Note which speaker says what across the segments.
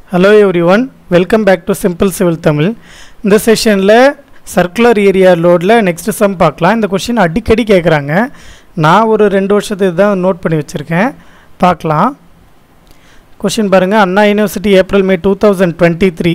Speaker 1: hello every one welcome back to simple civil Tamil இந்த செஷனில் circular area லோடில் next sum பார்க்கலாம் இந்த கொஷின் அடிக்கடி கேட்குறாங்க நான் ஒரு ரெண்டு வருஷத்துக்கு தான் நோட் பண்ணி வச்சுருக்கேன் பார்க்கலாம் கொஷின் பாருங்கள் Anna university April May two thousand twenty three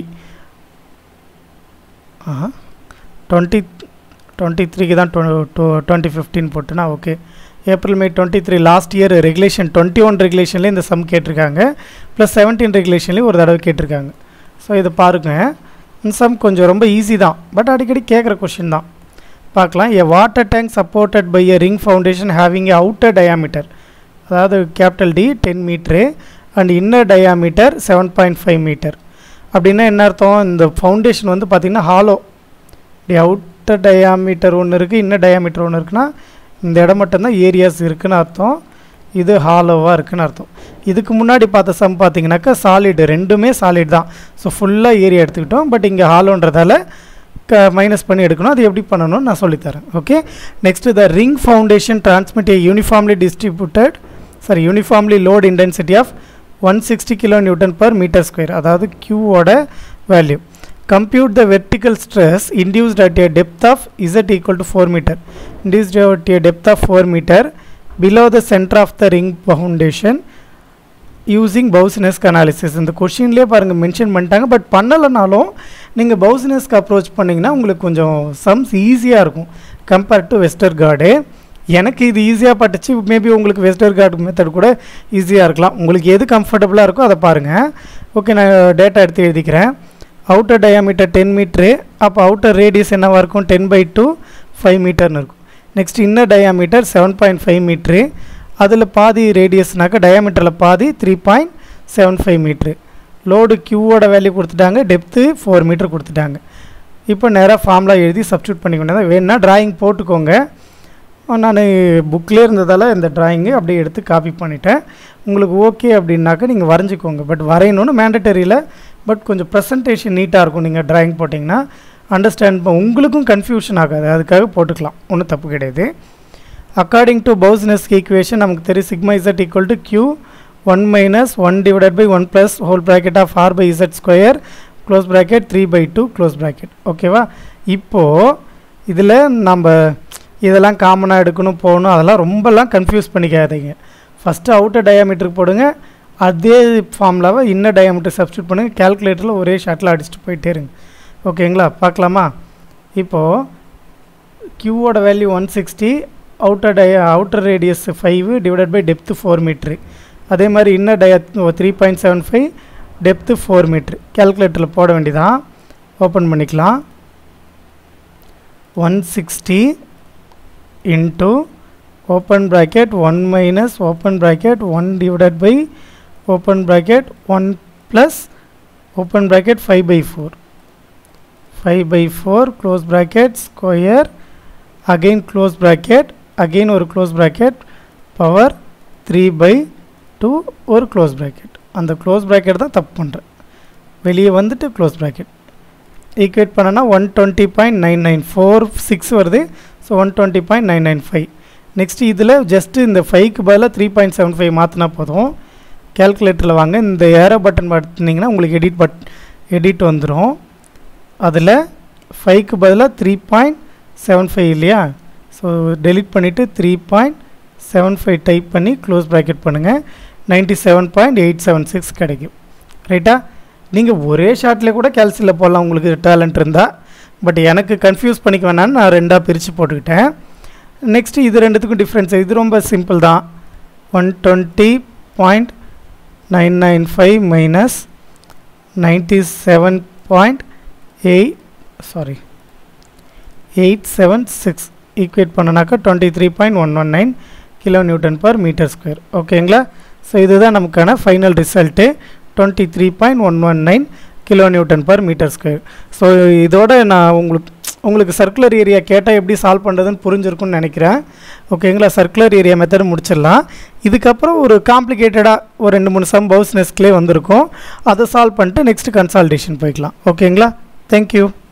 Speaker 1: twenty twenty த்ரீக்கு தான் டுவெண்ட்டி ஃபிஃப்டீன் போட்டுனா okay April May twenty three last year regulation twenty one ரெகுலேஷன்லேயே இந்த சம் கேட்டிருக்காங்க ப்ளஸ் செவன்டீன் ரெகுலேஷன்லேயும் ஒரு தடவை கேட்டிருக்காங்க ஸோ இதை பாருங்கள் இந்த சம் கொஞ்சம் ரொம்ப ஈஸி தான் பட் அடிக்கடி கேட்குற கொஷின் தான் பார்க்கலாம் a water tank supported by a ring foundation having a outer diameter அதாவது capital T ten metre and inner diameter seven point five metre அப்படின்னா என்ன அர்த்தம் இந்த ஃபவுண்டேஷன் வந்து பார்த்திங்கன்னா ஹாலோ இப்படி அவுட்டர் டயாமீட்டர் ஒன்று இருக்குது இன்னர் டயாமீட்டர் ஒன்று இருக்குன்னா இந்த இடம் மட்டும்தான் ஏரியாஸ் இருக்குன்னு அர்த்தம் இது ஹாலோவாக இருக்குன்னு அர்த்தம் இதுக்கு முன்னாடி பார்த்த சம் பார்த்தீங்கன்னாக்கா சாலிடு ரெண்டுமே சாலிட் தான் ஸோ ஃபுல்லாக ஏரியா எடுத்துக்கிட்டோம் பட் இங்கே ஹாலோன்றதால க மைனஸ் பண்ணி எடுக்கணும் அது எப்படி பண்ணணும்னு நான் சொல்லித்தரேன் okay next the ring foundation transmit a uniformly distributed sorry uniformly load intensity of one sixty kilo newton per metre square அதாவது க்யூவோட value compute the vertical stress induced at a depth of z equal to 4 meter induced at a depth of 4 meter below the center of the ring foundation using Boussinesq analysis இந்த கொஷின்லேயே பாருங்கள் mention பண்ணிட்டாங்க but பண்ணலைனாலும் நீங்கள் பவுசினஸ்க்கு approach பண்ணிங்கன்னா உங்களுக்கு கொஞ்சம் sums ஈஸியாக இருக்கும் கம்பேர்ட் டு வெஸ்டர் கார்டு எனக்கு இது ஈஸியாக பட்டுச்சு மேபி உங்களுக்கு வெஸ்டர் கார்டு மெத்தட் கூட ஈஸியாக இருக்கலாம் உங்களுக்கு எது கம்ஃபர்டபுளாக இருக்கோ அதை பாருங்கள் ஓகே நான் டேட்டா எடுத்து எழுதிக்கிறேன் அவுட்டர் டயாமீட்டர் டென் மீட்ரு அப்போ அவுட்டர் ரேடியஸ் என்னவாக இருக்கும் டென் பை டூ ஃபைவ் மீட்டர்னு இருக்கும் next inner diameter seven point five metre அதில் பாதி ரேடியஸ்னாக்கா டயாமீட்டரில் பாதி three point seven five metre load க்யூவோட வேல்யூ கொடுத்துட்டாங்க டெப்த்து ஃபோர் மீட்டர் கொடுத்துட்டாங்க இப்போ நேராக ஃபார்ம்லாம் எழுதி சப்ஸ்டியூட் பண்ணிக்கொண்டா வேணுன்னா ட்ராயிங் போட்டுக்கோங்க நான் புக்லேயே இருந்ததால் இந்த ட்ராயிங்கு அப்படியே எடுத்து காப்பி பண்ணிட்டேன் உங்களுக்கு ஓகே அப்படின்னாக்கா நீங்கள் வரைஞ்சிக்கோங்க பட் வரையணும்னு மேண்டட்டரியில் பட் கொஞ்சம் ப்ரெசன்டேஷன் நீட்டாக இருக்கும் நீங்கள் ட்ராயிங் போட்டிங்கன்னா அண்டர்ஸ்டாண்ட் உங்களுக்கும் கன்ஃபியூஷன் ஆகாது அதுக்காக போட்டுக்கலாம் ஒன்றும் தப்பு கிடையாது அக்கார்டிங் டு பவுஸ்னஸ் ஈக்குவேஷன் நமக்கு தெரியும் sigma Z equal to Q one minus one divided by one plus whole bracket of R by Z square close bracket three by two close bracket ஓகேவா இப்போது இதில் நம்ம இதெல்லாம் காமனாக எடுக்கணும் போகணும் அதெல்லாம் ரொம்பலாம் கன்ஃபியூஸ் பண்ணிக்காதீங்க ஃபஸ்ட்டு அவுட்டர் டயாமீட்டருக்கு போடுங்க அதே ஃபார்முலாவை இன்னர் டயாமீட்டர் சப்ஸ்டியூட் பண்ணுங்கள் கேல்குலேட்டரில் ஒரே ஷாட்டில் அடிச்சுட்டு போயிட்டே இருங்க ஓகேங்களா பார்க்கலாமா இப்போது க்யூவோட value one sixty outer dia outer radius five divided by depth four metre அதே மாதிரி inner dia three point seven five depth four metre கேல்குலேட்டரில் போட வேண்டியதான் ஓப்பன் பண்ணிக்கலாம் one sixty into open bracket 1 minus open bracket 1 divided by open bracket 1 plus open bracket 5 by 4 5 by 4 close bracket square again close bracket again ஒரு close bracket power 3 by 2 ஒரு close bracket அந்த close bracket தான் தப்பு பண்ணுறேன் வெளியே வந்துட்டு close bracket equate பண்ணனா one twenty point nine nine four six வருது so one twenty point nine nine five next இதில் ஜஸ்ட்டு இந்த ஃபைவ்க்கு பதிலாக த்ரீ பாயிண்ட் செவன் ஃபைவ் மாற்றினா போதும் கேல்குலேட்டரில் வாங்க இந்த ஏரோ பட்டன் பார்த்திங்கன்னா உங்களுக்கு எடிட் பட் எடிட் வந்துடும் அதில் ஃபைவ்க்கு பதிலாக த்ரீ பாயிண்ட் செவன் ஃபைவ் இல்லையா ஸோ டெலிட் பண்ணிவிட்டு three point seven five type பண்ணி க்ளோஸ் ப்ராக்கெட் பண்ணுங்கள் ninety seven point eight seven six கிடைக்கும் ரைட்டா நீங்கள் ஒரே ஷார்ட்லேயே கூட கேல்சியில் போடலாம் உங்களுக்கு டேலண்ட் இருந்தால் பட் எனக்கு கன்ஃபியூஸ் பண்ணிக்க வேணான்னு நான் ரெண்டாக பிரித்து போட்டுக்கிட்டேன் நெக்ஸ்ட்டு இது ரெண்டுத்துக்கும் டிஃப்ரென்ஸ் இது ரொம்ப சிம்பிள் தான் one twenty point nine nine five minus ninety seven point eight sorry eight seven six equate பண்ணனாக்கா twenty three point one one nine kilo newton per metre square ஓகேங்களா ஸோ இதுதான் நமக்கான final result twenty three point one one nine kilo newton per metre square so இதோட நான் உங்களுக்கு உங்களுக்கு circular area கேட்டால் எப்படி சால்வ் பண்ணுறதுன்னு புரிஞ்சிருக்கும்னு நினைக்கிறேன் ஓகேங்களா சர்க்குலர் ஏரியா மெத்தட் முடிச்சிடலாம் இதுக்கப்புறம் ஒரு காம்ப்ளிகேட்டடாக ஒரு ரெண்டு மூணு சம் பவுஸ் நெஸ்க்லேயே வந்திருக்கும் அதை சால்வ் பண்ணிட்டு நெக்ஸ்ட் கன்சால்டேஷன் போய்க்கலாம் ஓகேங்களா தேங்க்யூ